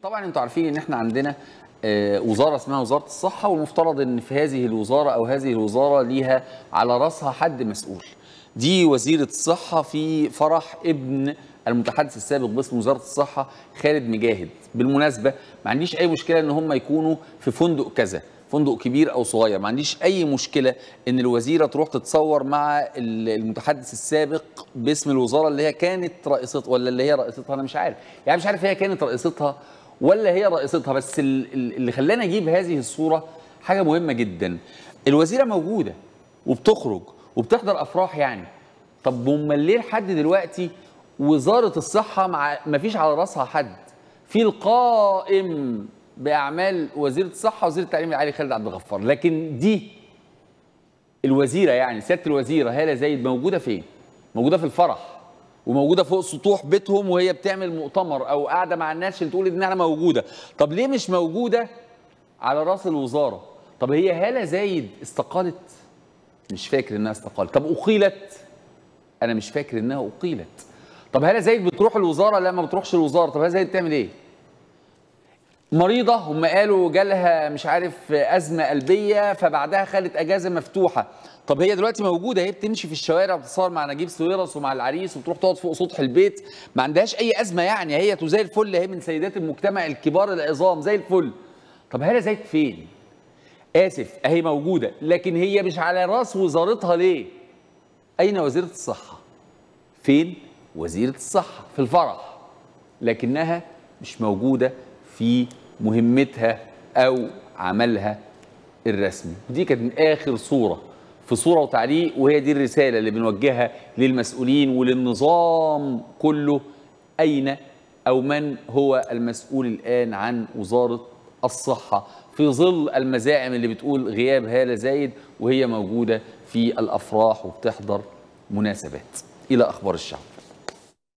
طبعا انتوا عارفين ان احنا عندنا آه، وزاره اسمها وزاره الصحه والمفترض ان في هذه الوزاره او هذه الوزاره ليها على راسها حد مسؤول دي وزيره الصحه في فرح ابن المتحدث السابق باسم وزاره الصحه خالد مجاهد بالمناسبه ما عنديش اي مشكله ان هم يكونوا في فندق كذا فندق كبير او صغير ما عنديش اي مشكله ان الوزيره تروح تتصور مع ال- المتحدث السابق باسم الوزاره اللي هي كانت رئيستها ولا اللي هي رئيستها انا مش عارف يعني مش عارف هي كانت رئيستها ولا هي رئيستها بس ال- ال- اللي خلاني اجيب هذه الصوره حاجه مهمه جدا الوزيره موجوده وبتخرج وبتحضر افراح يعني طب امال ليه لحد دلوقتي وزاره الصحه مع ما فيش على راسها حد في القائم باعمال وزيره الصحه وزير التعليم العالي خالد عبد الغفار لكن دي الوزيره يعني سياده الوزيره هاله زايد موجوده فين موجوده في الفرح وموجوده فوق سطوح بيتهم وهي بتعمل مؤتمر او قاعده مع الناس عشان تقول انها موجوده طب ليه مش موجوده على راس الوزاره طب هي هاله زايد استقالت مش فاكر انها استقالت طب اقيلت انا مش فاكر انها اقيلت طب هاله زايد بتروح الوزاره لا ما بتروحش الوزاره طب هاله زايد بتعمل ايه مريضه هم قالوا جالها مش عارف ازمه قلبيه فبعدها خدت اجازه مفتوحه طب هي دلوقتي موجوده هي بتمشي في الشوارع بتتصور مع نجيب ساويرس ومع العريس وتروح تقعد فوق سطح البيت ما عندهاش اي ازمه يعني هي زي الفل هي من سيدات المجتمع الكبار العظام زي الفل طب هاله زايد فين اسف اهي موجوده لكن هي مش على راس وزارتها ليه اين وزيره الصحه فين وزيره الصحه في الفرح لكنها مش موجوده في مهمتها او عملها الرسمي دي كانت من اخر صوره في صوره وتعليق وهي دي الرساله اللي بنوجهها للمسؤولين وللنظام كله اين او من هو المسؤول الان عن وزاره الصحه في ظل المزاعم اللي بتقول غياب هاله زايد وهي موجوده في الافراح وبتحضر مناسبات الى اخبار الشعب